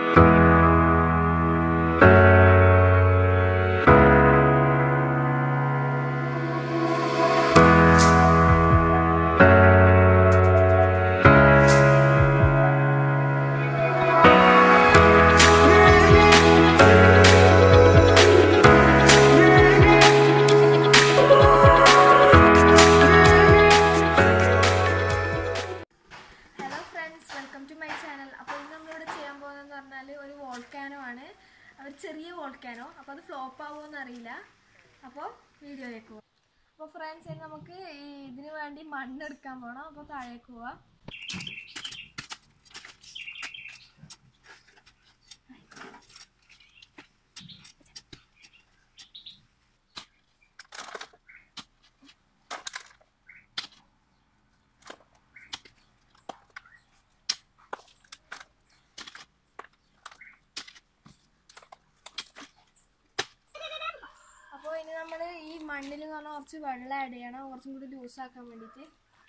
Hello friends welcome to my channel അപ്പോൾ ഇന്ന് നമ്മളിവിടെ ചെയ്യാൻ പോകുന്നതെന്ന് പറഞ്ഞാൽ ഒരു വോൾക്കാനോ ആണ് ഒരു ചെറിയ വോൾക്കാനോ അപ്പോൾ അത് ഫ്ലോപ്പ് ആവുമോന്ന് അറിയില്ല അപ്പോൾ വീഡിയോയിലേക്ക് പോവാം അപ്പോൾ ഫ്രണ്ട്സ് ഇനി നമുക്ക് ഈ ഇതിന് വേണ്ടി മണ്ണ് എടുക്കാൻ പോകണം അപ്പോൾ താഴേക്ക് പോവാം അപ്പോൾ ഇനി നമ്മൾ ഈ മണ്ണിൽ എന്ന് പറഞ്ഞാൽ കുറച്ച് വെള്ളം ആഡ് ചെയ്യണം കുറച്ചും കൂടി ലൂസ് ആക്കാൻ വേണ്ടിയിട്ട്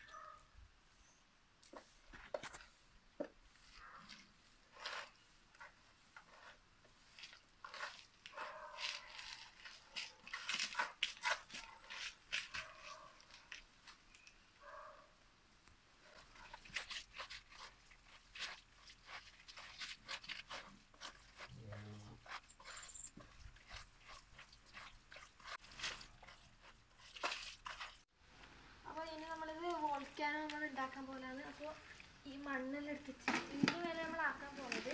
അപ്പോൾ ഇനി നമ്മളിത് വോൾക്കാനോ നമ്മൾ ഉണ്ടാക്കാൻ പോകുന്നതാണ് അപ്പോൾ ഈ മണ്ണെല്ലാം എടുത്തിട്ട് ഇതിന് മേലെ നമ്മൾ ആക്കാൻ പോകുന്നത്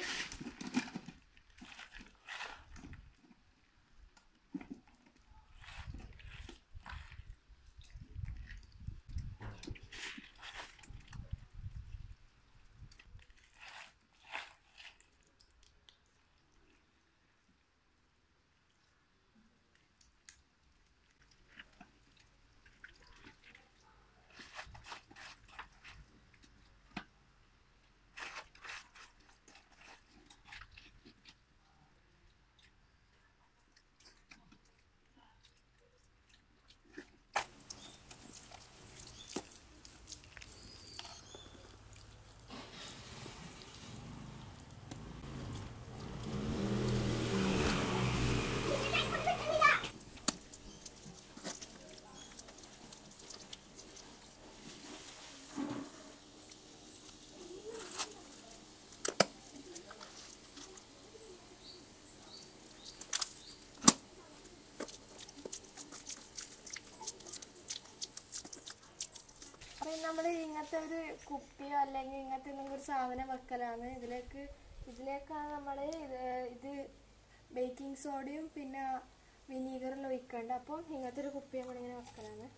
അപ്പോൾ നമ്മൾ ഇങ്ങനത്തെ ഒരു കുപ്പിയോ അല്ലെങ്കിൽ ഇങ്ങനത്തെ എന്തെങ്കിലും ഒരു സാധനം വെക്കലാണ് ഇതിലേക്ക് ഇതിലേക്കാണ് നമ്മൾ ഇത് ഇത് ബേക്കിംഗ് സോഡയും പിന്നെ വിനീഗറെല്ലാം ഒഴിക്കേണ്ടത് അപ്പം ഇങ്ങനത്തെ ഒരു കുപ്പി നമ്മളിങ്ങനെ വെക്കലാണ്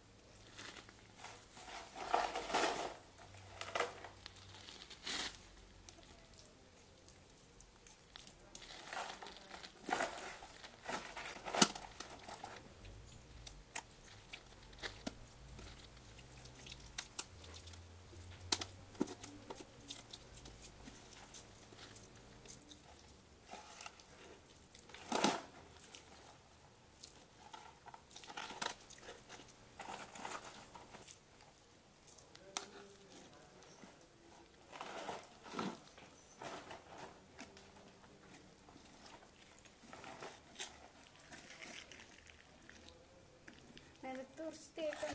നിലത്ത് കുറച്ച് തേക്ക്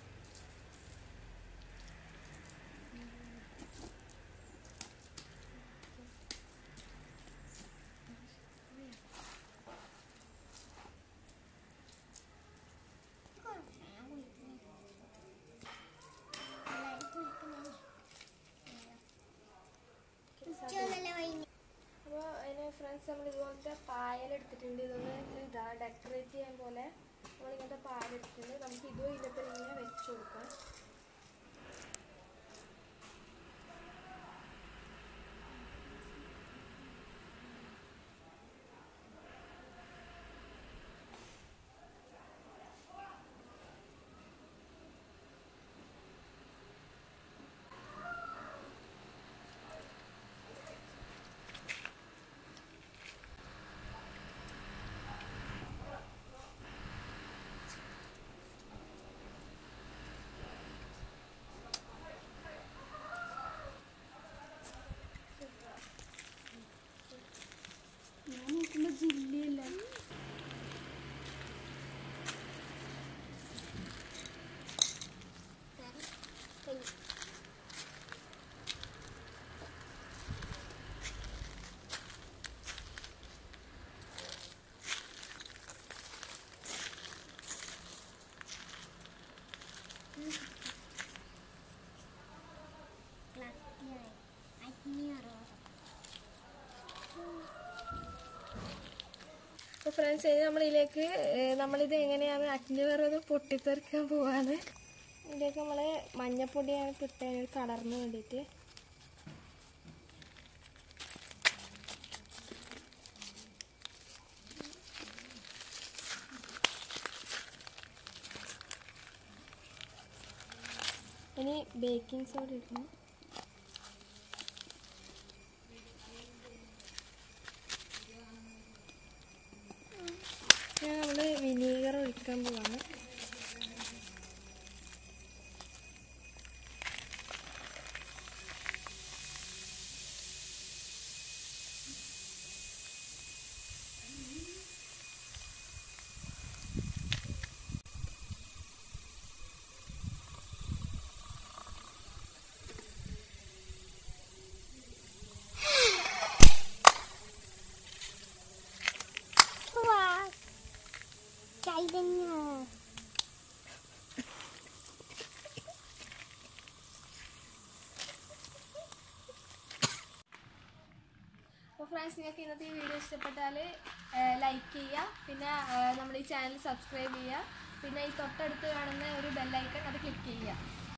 അപ്പോൾ അതിന് ഫ്രണ്ട്സ് നമ്മൾ ഇതുപോലത്തെ പായൽ എടുത്തിട്ടുണ്ട് ഇതൊന്ന് ഇതാ ഡെക്കറേറ്റ് ചെയ്യാൻ പോലെ നമ്മൾ ഇങ്ങനത്തെ പായൽ എടുത്തിട്ടുണ്ട് നമുക്ക് ഇതും ഇതിലൊക്കെ ഇങ്ങനെ വെച്ച് കൊടുക്കാം ഫ്രണ്ട്സ് ഇനി നമ്മളിതിലേക്ക് ഏഹ്, നമ്മളിത് എങ്ങനെയാണ് അഗ്നി വെറുതെ പൊട്ടിത്തെറിക്കാൻ പോവാണ് ഇതിലേക്ക് നമ്മൾ മഞ്ഞപ്പൊടിയാണ് കിട്ടാൻ കളറിന് വേണ്ടിയിട്ട് ഇനി ബേക്കിംഗ് സോഡ ഇടണം ഞാൻ നമ്മൾ വിനീഗർ ഒഴിക്കാൻ പോവാണ് Wow. ചൈതന്യ അപ്പോൾ ഫ്രണ്ട്സ് നിങ്ങൾക്ക് ഇന്നത്തെ ഈ വീഡിയോ ഇഷ്ടപ്പെട്ടാൽ ലൈക്ക് ചെയ്യുക പിന്നെ നമ്മൾ ഈ ചാനൽ സബ്സ്ക്രൈബ് ചെയ്യുക പിന്നെ ഈ തൊട്ടടുത്ത് കാണുന്ന ഒരു ബെല്ലൈക്കൺ അത് ക്ലിക്ക് ചെയ്യുക